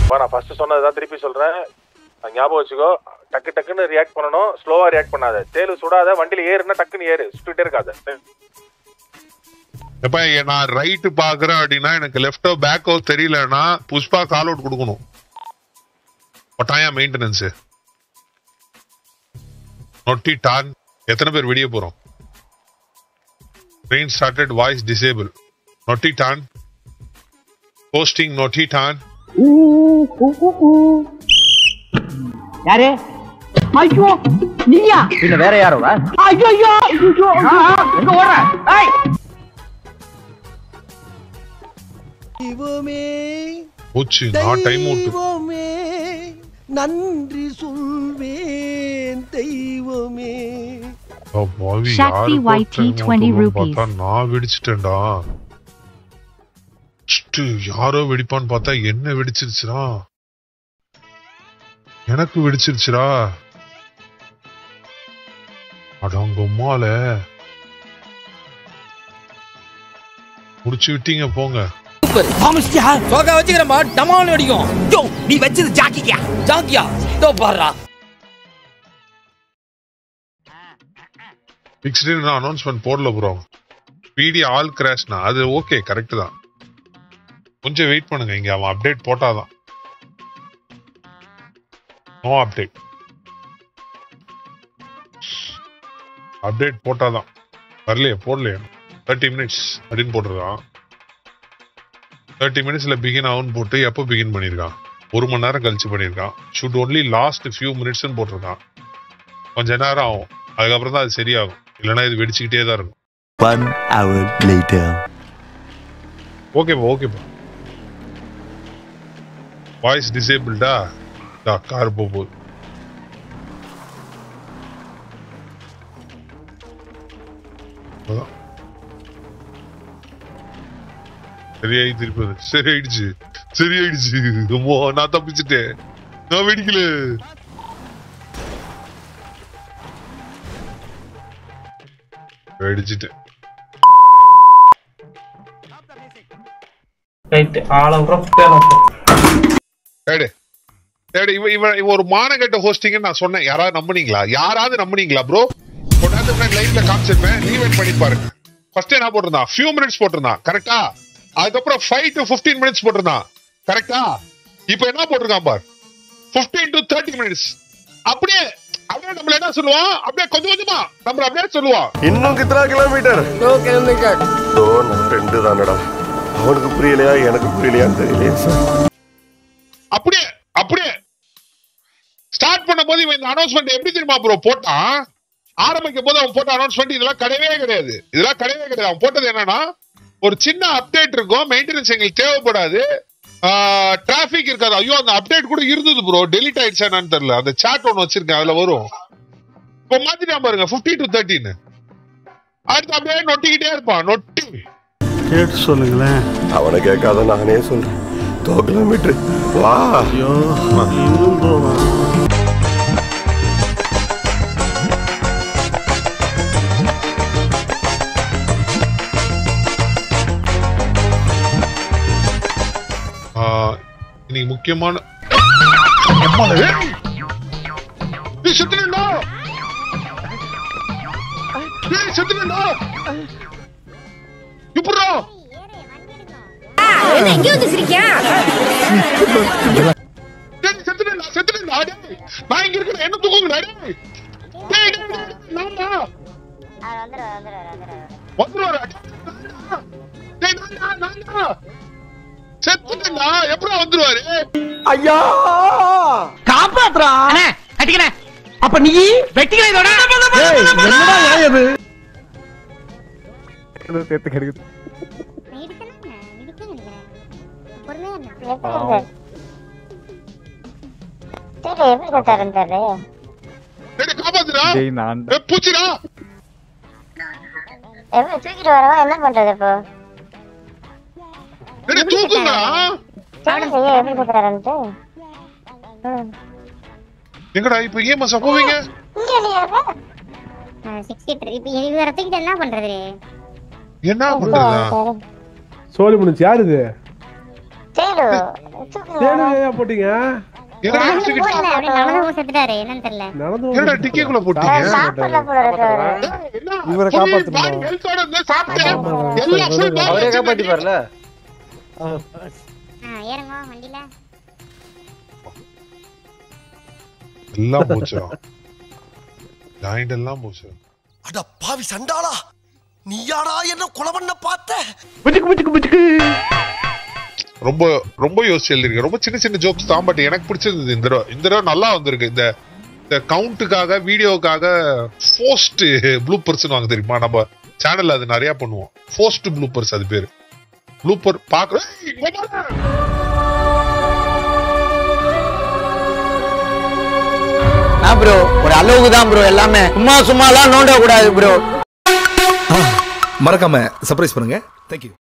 அப்பா நான் ஃபர்ஸ்ட் சொன்னதுதான் திருப்பி சொல்றேன் அது ஞாபகம் வச்சுக்கோ டக்கு டக்குன்னு ரியாக்ட் பண்ணணும் ஸ்லோவா ரியாக்ட் பண்ணாத தேலு சுடாத வண்டியில ஏறுனா டக்குன்னு ஏறு சுட்டுட்டே இருக்காத எப்ப நான் ரைட்டு பாக்குறேன் அப்படின்னா எனக்கு லெஃப்டோ பேக்கோ தெரியலன்னா புஷ்பா கால் அவுட் கொடுக்கணும் ஒட்டாயா மெயின்டெனன்ஸ் நொட்டி டான் எத்தனை பேர் வெளியே போறோம் ட்ரெயின் ஸ்டார்டட் வாய்ஸ் டிசேபிள் நொட்டி டான் போஸ்டிங் நொட்டி டான் யாரு ஐயோ நீயா பின்ன வேற யாரோட ஐயோ ஐயோ ஐயோ எங்க ஓடுற ஏய் தெய்வமே போச்சு நான் டைம் அவுட் தெய்வமே நன்றி சொல்வேன் தெய்வமே பாவி Shakti யாரு YT போட்ட 20 நோட்டு rupees. பார்த்தா நான் வெடிச்சிட்டேன்டா First யாரோ வெடிப்பான்னு பார்த்தா என்ன வெடிச்சிருச்சுடா எனக்கு வெடிச்சிருச்சுடா அடங்கம்மால முடிச்சு விட்டீங்க போங்க சோகா வச்சுக்கிறமா டமால் அடிக்கும் யோ நீ வச்சது ஜாக்கியா ஜாக்கியா இதோ பாருடா ஃபிக்ஸ்டு அனௌன்ஸ்மெண்ட் போடல ப்ரோ பிடி ஆல் கிராஷ்னா அது ஓகே கரெக்ட் தான் கொஞ்சம் வெயிட் பண்ணுங்க இங்க அவன் அப்டேட் போட்டாதான் நோ அப்டேட் அப்டேட் போட்டாதான் வரலையே போடலையே தேர்ட்டி மினிட்ஸ் அப்படின்னு போட்டிருக்கான் தேர்ட்டி மினிட்ஸ்ல பிகின் ஆகும்னு போட்டு எப்போ பிகின் பண்ணியிருக்கான் ஒரு மணி நேரம் கழிச்சு பண்ணியிருக்கான் ஷுட் ஒன்லி லாஸ்ட் ஃபியூ மினிட்ஸ்னு போட்டிருக்கான் கொஞ்ச நேரம் ஆகும் அதுக்கப்புறம் தான் அது சரியாகும் இல்லைன்னா இது வெடிச்சுக்கிட்டே தான் இருக்கும் One hour later. ஓகேப்பா ஓகேப்பா வாய்ஸ் டிசேபிள்டா கார் போக போகுது அதான். சரியாயி திருப்பி வந்து. சரியாயிடுச்சு சரியாயிடுச்சு அம்மா நான் தப்பிச்சிட்டேன் நான் வெடிக்கல வெடிச்சிட்டேன் ரைட் ஆள விட ஏடு ஏடு இவன் இவன் இவன் ஒரு மானகட்ட ஹோஸ்டிங் நான் சொன்னேன் யாராவது நம்புனீங்களா யாராவது நம்புனீங்களா ப்ரோ கொண்டாந்து லைவ்ல காமிச்சிருப்பேன் ரீவைண்ட் பண்ணி பாருங்க ஃபர்ஸ்ட் என்ன போட்டிருந்தான் ஃபியூ மினிட்ஸ் போட்டிருந்தான் கரெக்டா அதுக்கப்புறம் ஃபைவ் டு ஃபிஃப்டீன் மினிட்ஸ் போட்டிருந்தான் கரெக்டா இப்போ என்ன போட்டிருக்கான் பார் ஃபிஃப்டீன் டு தேர்ட்டி மினிட்ஸ் அப்படியே அப்படியே நம்மள என்ன சொல்லுவான் அப்படியே கொஞ்சம் கொஞ்சமா நம்மள அப்படியே சொல்லுவான் இன்னும் கித்தனா கிலோமீட்டர் நோ கிலோமீட்டர் ஓ நம்ம ஃப்ரெண்டு தானடா அவனுக்கு புரியலையா எனக்கு புரியலையான்னு தெரியலையே சார் அப்படியே அப்படியே ஸ்டார்ட் பண்ணும்போது இவன் இந்த அனௌன்ஸ்மெண்ட் எப்படி தெரியுமா ப்ரோ போட்டான் ஆரம்பிக்கும் போது அவன் போட்ட அனௌன்ஸ்மெண்ட் இதெல்லாம் கிடையவே கிடையாது இதெல்லாம் கிடையவே கிடையாது அவன் போட்டது என்னன்னா ஒரு சின்ன அப்டேட் இருக்கும் மெயின்டெனன்ஸ் எங்களுக்கு தேவைப்படாது டிராபிக் இருக்காது ஐயோ அந்த அப்டேட் கூட இருந்தது ப்ரோ டெலிட் ஆயிடுச்சா என்னன்னு தெரியல அந்த சாட் ஒன்று வச்சிருக்கேன் அதுல வரும் இப்போ மாத்திட்டான் பாருங்க 15 டு தேர்ட்டின்னு அடுத்து அப்படியே நொட்டிக்கிட்டே இருப்பான் நொட்டி கேட்டு சொல்லுங்களேன் அவனை கேட்காத நானே சொல்றேன் தோ கிலோமீட்டர் வா ஐயோ இன்னும் போவான் ஆஹ், இன்னைக்கு முக்கியமான எம்மால, ஏய்! நீ செத்துடா ஏய் செத்துடா இப்படா எங்கேயோ வச்சிருக்கியா டேய் செத்துடா செத்துடா டேய் நான் இங்க இருக்கேன் என்ன தூக்குங்கடா டேய் டேய் டேய், டேய், நான்டா வந்துருவாரா டேய் நான்டா நான்டா செத்துடா எப்படா வந்துருவாரு ஐயா காப்பாத்துறா அண்ணே கட்டிக்கணே அப்ப நீ வெட்டிக்கல இதோட என்னடா நியாயம் இது சேர்த்து கிடைக்குது டேய் காப்பாத்துடா டேய் நான் ஏய் பூச்சிடா தூக்கிட்டு வரவா என்ன பண்றது இப்போ டேய் தூக்குங்கடா சாப்பிட செய்ய எப்படி கொடுக்குறாருன்ட்டு எங்கடா இப்ப ஏன் மசா போவீங்க சிக்ஸ்டி த்ரீ இப்போ இது வரத்துக்கிட்ட என்ன பண்றது என்ன பண்றதா சோழி முடிச்சு யாரு இது சேலு தேனு ஏன் போட்டீங்க என்னடா அடிச்சுக்கிட்டு- போடல அப்படியே நடந்து போய் செத்துட்டாரு என்னன்னு தெரியல நடந்து என்னடா டிக்கிக்குள்ள போட்டீங்க சாப்பிடல போல இருக்கு அவரு என்ன இவரை full காப்பாத்தணுமா? body health ஓட இருந்தா சாப்பிட்டேன். எல்லாம் full body அவரே வச்சிருந்தா காப்பாத்திப்பார்ல ஆ, ஏறுங்க வண்டியில எல்லாம் போச்சு ஜாயிண்ட் எல்லாம் போச்சு அட பாவி சண்டாளா நீயாடா என்ன கொலை பண்ண பார்த்த புச்சுக்கு புச்சுக்கு புச்சுக்கு ரொம்ப ரொம்ப யோசிச்சு எழுதிருக்கேன் ரொம்ப சின்ன சின்ன ஜோக்ஸ் தான் பட் எனக்கு பிடிச்சிருந்தது இந்த தடவை இந்த தடவை நல்லா வந்திருக்கு இந்த இந்த கவுண்ட்டுக்காக வீடியோக்காக ஃபோஸ்ட் ப்ளூப்பர்ஸ் வாங்க தெரியுமா நம்ம சேனல்ல அது நிறைய பண்ணுவோம் ஃபோஸ்ட் ப்ளூப்பர்ஸ் அது பேரு ப்ளூப்பர் பாக்குறேன் ப்ரோ ஒரு அளவுக்கு தான் ப்ரோ எல்லாமே சும்மா சும்மாலாம் நோண்ட கூடாது ப்ரோ மறக்காம சர்ப்ரைஸ் பண்ணுங்க தேங்க்யூ